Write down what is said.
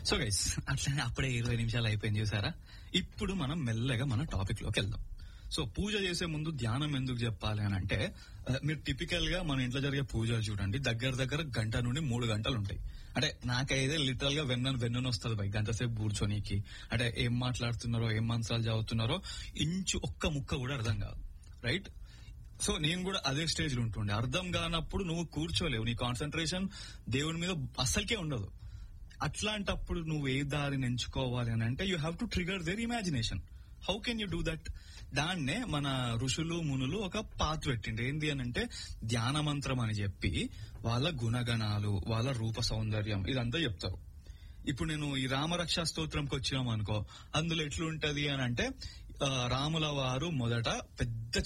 so guys అట్లనే అప్పుడే ఇరవై నిమిషాలు అయిపోయింది చూసారా ఇప్పుడు మనం మెల్లగా మన టాపిక్ లోకి వెళ్దాం సో పూజ చేసే ముందు ధ్యానం ఎందుకు చెప్పాలి అని అంటే ఆ, మీరు టిపికల్ గా మన ఇంట్లో జరిగే పూజలు చూడండి దగ్గర దగ్గర గంట నుండి మూడు గంటలు ఉంటాయి అంటే నాకైతే లిటరల్ గా వెన్న వెన్నుని వస్తుంది బై గంట సేపు కూర్చోనీకి అంటే ఏం మాట్లాడుతున్నారో ఏం మంత్రాలు చదువుతున్నారో ఇంచు ఒక్క ముక్క కూడా అర్థం కాదు రైట్ సో నేను కూడా అదే స్టేజ్ లో ఉంటుండే అర్థం కానప్పుడు నువ్వు కూర్చోలేవు నీ కాన్సన్ట్రేషన్ దేవుని మీద అస్సలకే ఉండదు అట్లాంటప్పుడు నువ్వు ఏ దారిని ఎంచుకోవాలి అని అంటే you have to trigger their imagination how can you do that దాన్నే మన ఋషులు మునులు ఒక పాత్ పెట్టిండ్రు ఏంది అని అంటే ధ్యాన మంత్రం అని చెప్పి వాళ్ళ గుణగణాలు వాళ్ళ రూప సౌందర్యం ఇదంతా చెప్తారు ఇప్పుడు నేను ఈ రామరక్షా స్తోత్రంకి వచ్చినాం అనుకో అందులో ఎట్లుంటది అని అంటే ఆ, రాముల వారు మొదట పెద్ద